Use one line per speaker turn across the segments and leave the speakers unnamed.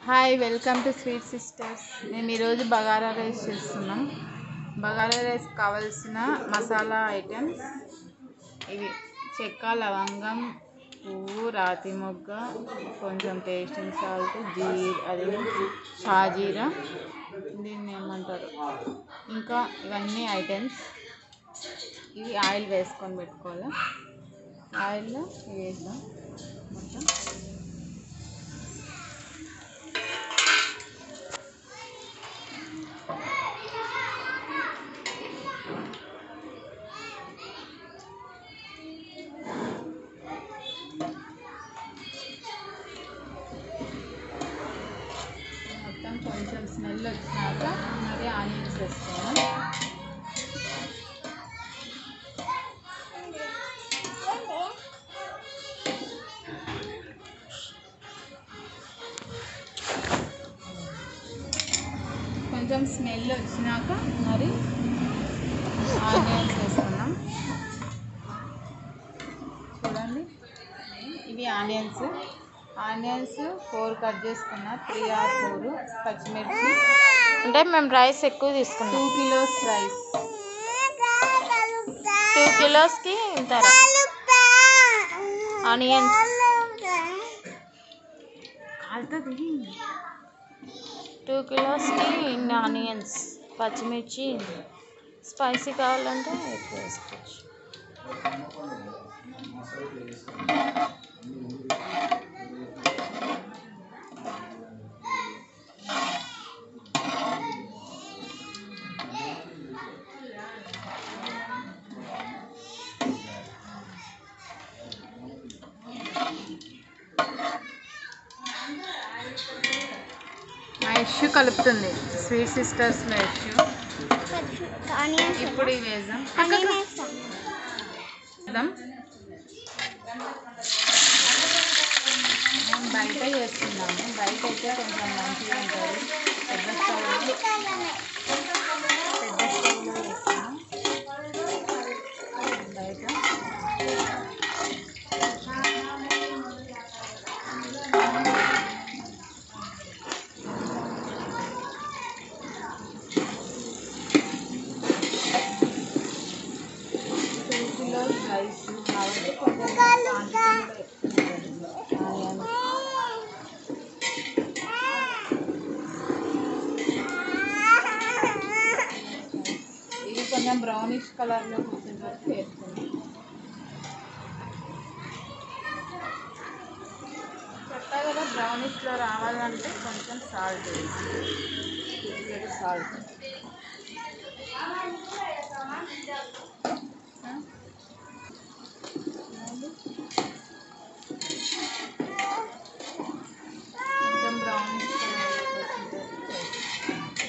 Hi welcome to sweet sisters మేము ఈరోజు bagara rice చేస్తున్నాం బగారా రైస్ కావాల్సిన మసాలా ఐటమ్స్ ఇవి చెక్క లవంగం పువ్వు రాతి మొగ్గ కొంచెం టేస్టింగ్ సాల్ట్ జీ అది షాజీరా దీన్ని ఏమంటారు ఇంకా ఇవన్నీ ఐటమ్స్ ఇవి ఆయిల్ వేసుకొని పెట్టుకోవాలి ఆయిల్లో ఇవి వేద్దాం మొత్తం మొత్తం కొంచెం స్మెల్ వచ్చినాక మరి ఆనియన్స్ వేసుకోవాలి కొంచెం స్మెల్ వచ్చినాక మరి ఆనియన్స్ వేసుకున్నాం చూడండి ఇవి ఆనియన్స్ ఆనియన్స్ ఫోర్ కట్ చేసుకున్నా త్రీ ఆర్ ఫోర్ పచ్చిమిర్చి
అంటే మేము రైస్ ఎక్కువ
టూ
తీసుకున్నాం
కిలోస్ రైస్
టూ కిలోస్కి ఇంత ఆనియన్స్
కాలుతుంది
టూ కిలోస్కి ఇన్ని ఆనియన్స్ పచ్చిమిర్చి స్పైసీ కావాలంటే ఎక్కువ వేసుకోవచ్చు
మా ఇష్యూ కలుపుతుంది స్వీట్ సిస్టర్స్లో ఇష్యూ ఇప్పుడు ఇవి వేద్దాం వేద్దాం మేము బయట చేస్తున్నాము బయట అయితే కొంచెం మంచిగా ఉంటుంది పెద్ద స్టవ్లో పెద్ద స్టవ్లో చేస్తున్నాం బయట టూ కిలోస్ రైస్ కాబట్టి కొంచెం quantity కూడా ఎక్కువ ఉంటుంది. ఆనియన్స్ ఇది కొంచెం బ్రౌనిష్ కలర్లో వచ్చే వరకు వేసుకుందాం చెప్పా కదా బ్రౌనిష్లో రావాలంటే కొంచెం సాల్ట్ వేసి సాల్ట్ కొంచెం బ్రౌనిష్ కలర్ వచ్చిన తర్వాత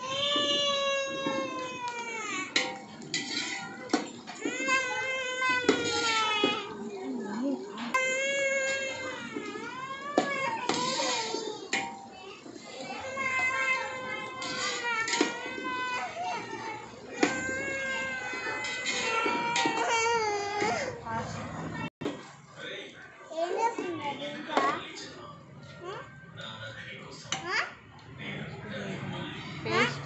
పేస్ట్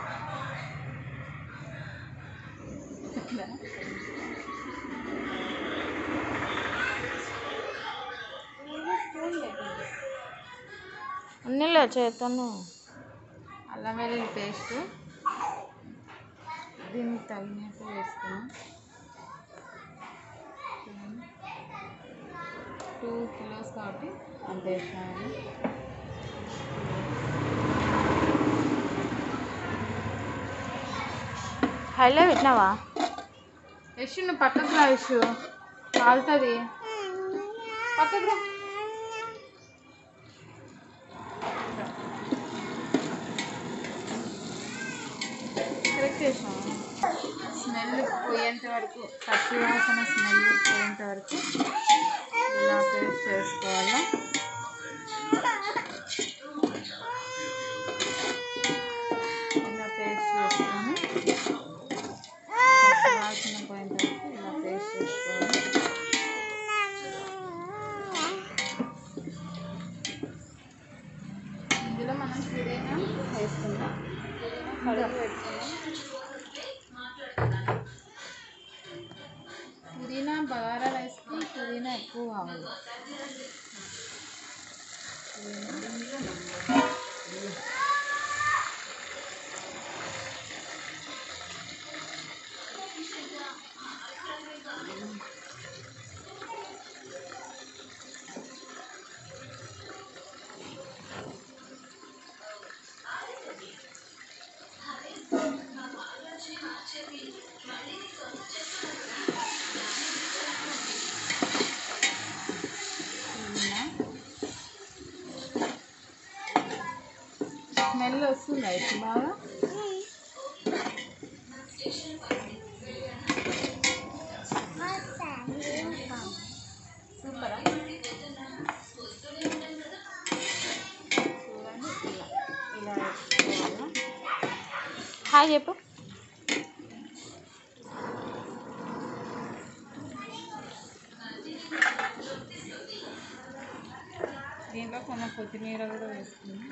అన్నీలే చేతాను
అల్లం వెల్లుల్లి పేస్ట్ దీనికి తగినట్టు వేసుకున్నాం టూ కిలోస్ కాబట్టి అంత వేసినాము
హైలో పెట్టినావా
యశు నువ్వు పక్కకు రా యశు కాలుతుంది పక్కకు రా కరెక్ట్ చేసాము స్మెల్ పోయేంత వరకు పచ్చి వాసన స్మెల్ పోయేంత వరకు ఇలా పేస్ట్ చేసుకోవాలి ఇలా పేస్ట్ చేసుకొని పచ్చి వాసన పోయేంత వరకు ఇలా పేస్ట్ చేసుకోవాలి ఇందులో మనం పుదీనా వేసుకుందాం పుదీనా కడుగు పెట్టుకుందాం పుదీనా బగారా రైస్కి పుదీనా ఎక్కువ కావాలి పుదీనా స్మెల్ వస్తుందా ఇప్పుడు బాగా సూపరా చూడండి ఇలా ఇలా వేసుకోవాలా
హాయ్ చెప్పు
దీంట్లో కొంచెం కొత్తిమీర కూడా వేసుకుందాం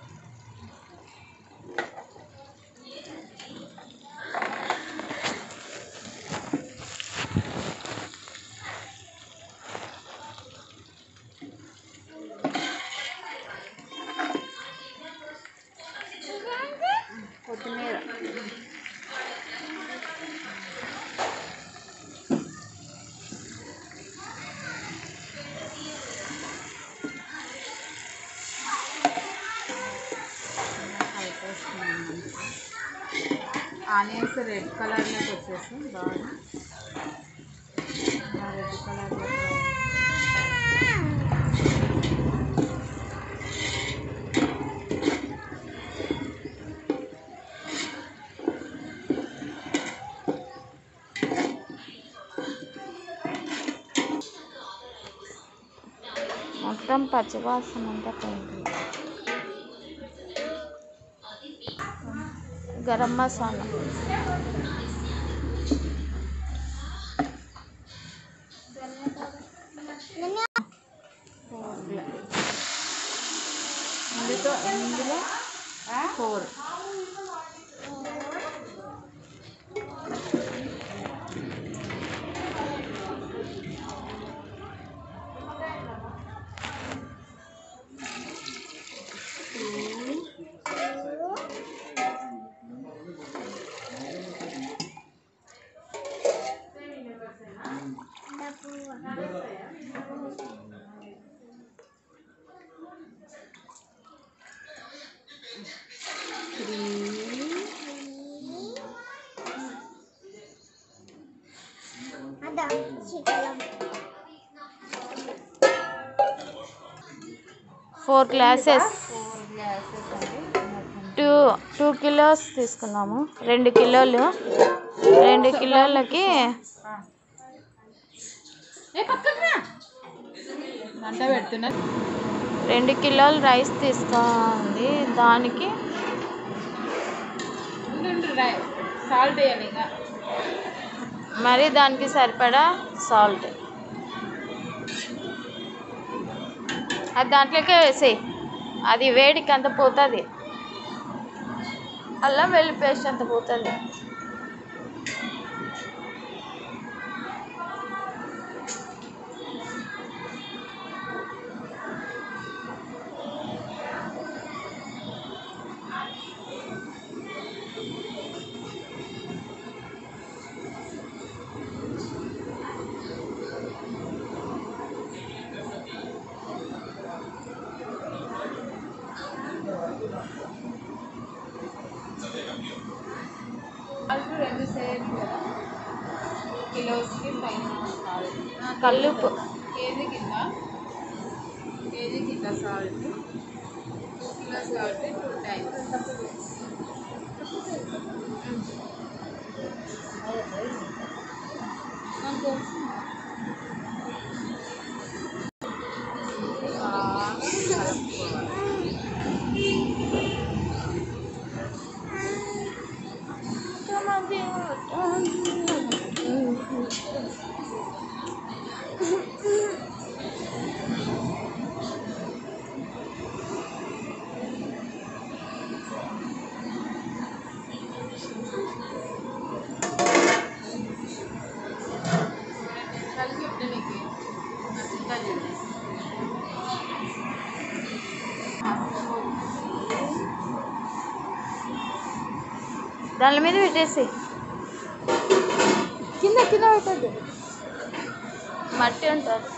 కొత్తిమీర ఆనియన్స్ రెడ్ కలర్లోకి వచ్చేసి బాగా ఇలా రెడ్ కలర్లో
మొత్తం పచ్చివాసన అంతా పోయింది గరం మసాలా
ఫోర్ ఇందులో ఇందులో four
four glasses
four glasses అండి మొత్తం
టూ టూ కిలోస్ తీసుకున్నాము రెండు కిలోలు రెండు కిలోలకి
ఏ పక్కకు రా మంట పెడుతున్నా
రెండు కిలోలు రైస్ తీసుకోండి దానికి
ఉండు సాల్ట్ వేయాలి ఇంకా
మరి దానికి సరిపడా సాల్ట్ అది దాంట్లోకే వేసేయి అది వేడికి అంత పోతుంది అల్లం వెల్లి పేస్ట్ అంత పోతుంది
సాల్ట్ రెండు సేమ్ కదా కిలోస్కి పైన సాల్ట్
కల్లుపు
కేజీ కింద కేజీ కింద సాల్ట్ టూ కిలోస్ కాబట్టి టూ టైమ్స్
దాని మీద పెట్టేసి
కింద కింద పెట్టద్దు
మట్టి ఉంటుంది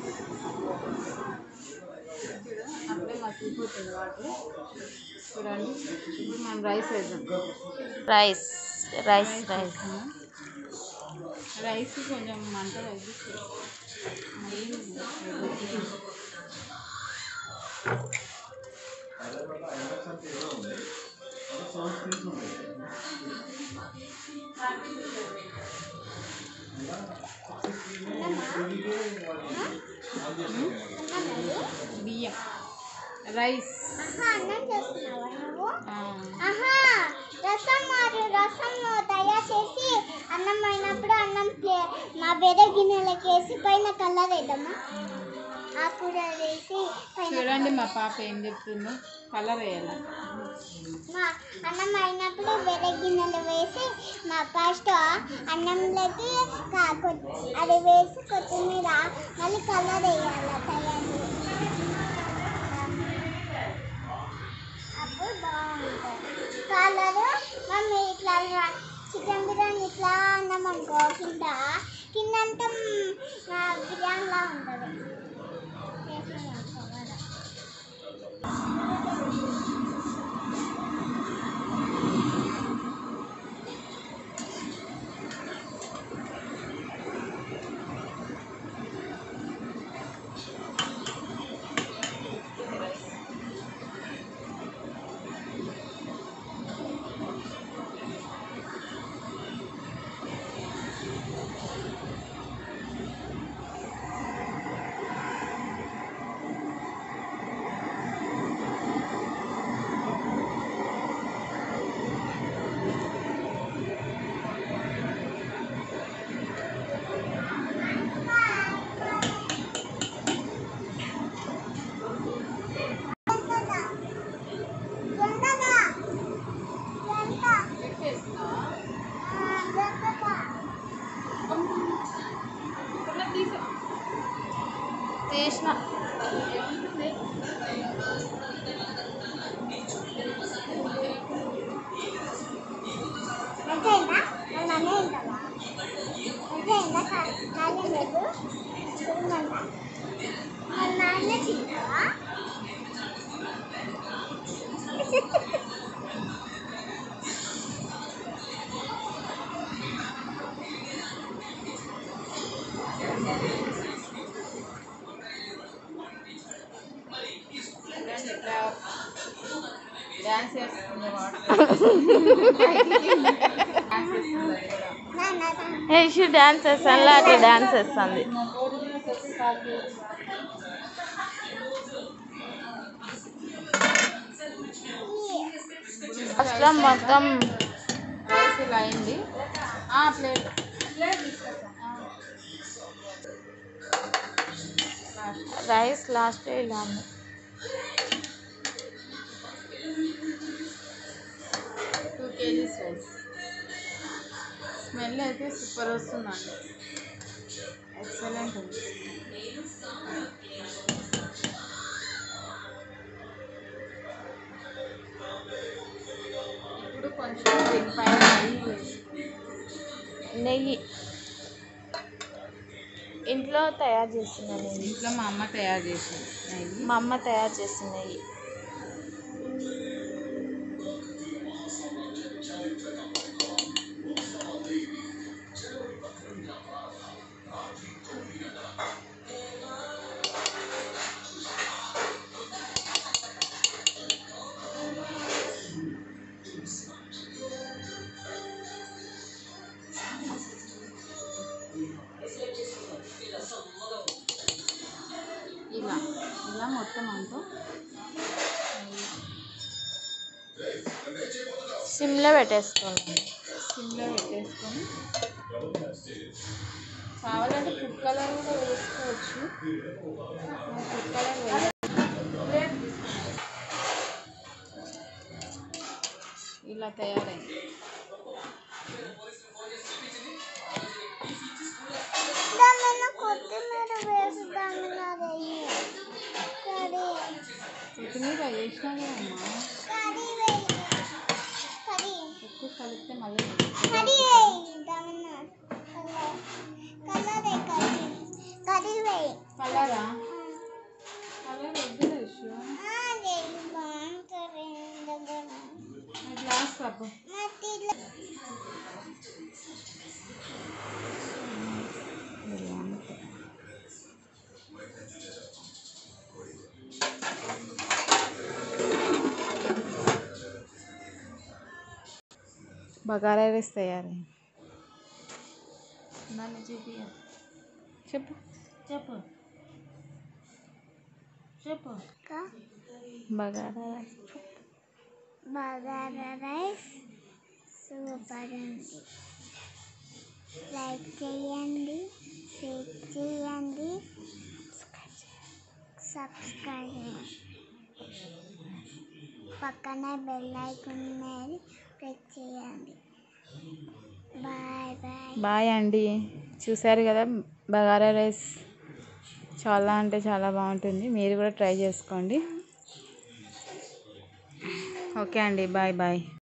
అప్పుడే మసిలిపోతుంది వాటర్ చూడండి ఇప్పుడు మనం రైస్ వేద్దాం
రైస్ రైస్ రైస్
రైస్ కొంచెం మంట తగ్గించి మరీ ఉడికింది. బియ్యం రైస్
ఆహా, అన్నం చేస్తున్నావా నువ్వు
ఆ,
ఆహా రసం మరియు రసం తయారు చేసి అన్నం అయినప్పుడు అన్నం ప్లే మా వేరే గిన్నెలకి వేసి పైన కలర్ వేద్దామా ఆకుకూర వేసి పైన
చూడండి మా పాప ఏం చెప్తుందో కలర్ వేయాలి
మా అన్నం అయినప్పుడు వేరే గిన్నెలు వేసి మా ఫస్ట్ అన్నంలోకి కా- కొ- అది వేసి కొత్తిమీర మళ్ళీ కలర్ వేయాలి తయారు అప్పుడు బాగుంటుంది కలర్ మమ్మీ ఇట్లా చికెన్ బిర్యానీ ఇట్లా అన్నం అనుకో కింద కింద అంతా బిర్యానీలా ఉంటుంది చేసిన అనుకో
తీసిన
మంచిగా నన్ను ఏంటవా మంచిగా కాలేదు చూడమంట మా నాన్న తింటావా
చూడండి ఎట్లా డ్యాన్స్ చేస్తుంది వాటర్ డ్యాన్స్ చేస్తుంది అది కూడా
నాన్న నాన్న.
యశు డాన్స్ వేస్తాను అట్లా డాన్స్ వేస్తుంది
మా బోర్డు మీద వచ్చి స్టార్ట్ చేసి
ఫస్ట్లో మొత్తం
రైస్ ఇలా అయింది ఆ, ప్లేట్ ప్లేట్ తీసుకొస్తాను
రైస్ లాస్ట్ ఇలా ఉంది
టూ కేజీస్ రైస్ స్మెల్ అయితే సూపర్ వస్తుందండి ఎక్సలెంట్ ఉంది ఇప్పుడు కొంచెం దీనిపైన నెయ్యి వేసి
నెయ్యి ఇంట్లో తయారు చేసిన నెయ్యి
ఇంట్లో మా అమ్మ తయారు చేసింది నెయ్యి
మా అమ్మ తయారు చేసిన నెయ్యి
ఇలా ఇలా మొత్తం అంతా
సిమ్లో పెట్టేసుకోవాలి
సిమ్లో పెట్టేసుకొని కావాలంటే ఫుడ్ కలర్ కూడా వేసుకోవచ్చు నేను ఫుడ్ కలర్ వేయ ఇలా తయారైంది
దానిలో కొత్తిమీర వేసి దానిలో వెయ్యి కర్రీ
కొత్తిమీర వేసినా కదమ్మా
కర్రీ వెయ్యి కర్రీ కర్రీ
ఎక్కువ కలిపితే మళ్ళీ
కర్రీ దమన్నా కలర్ కలర్ కర్రీ కర్రీ వేయి
కలరా కలర్ వద్దులే ఇష్యూ
అదే బాగుంటుంది దగ్గర
గ్లాస్ కప్పు
మరి ఇట్లా
బగారా రైస్ తయారు
నన్ను చూపి
చెప్పు
చెప్పు చెప్పు
ఇంకా
బగారా రైస్
బగారా రైస్ సూపర్ ఉంది లైక్ చేయండి షేర్ చేయండి సబ్స్క్రైబ్ చేయండి పక్కనే బెల్ ఐకాన్ మీద ప్రెస్ చేయండి బాయ్ బాయ్
బాయ్ అండి చూసారు కదా బగారా రైస్ చాలా అంటే చాలా బాగుంటుంది మీరు కూడా ట్రై చేసుకోండి ఓకే అండి బాయ్ బాయ్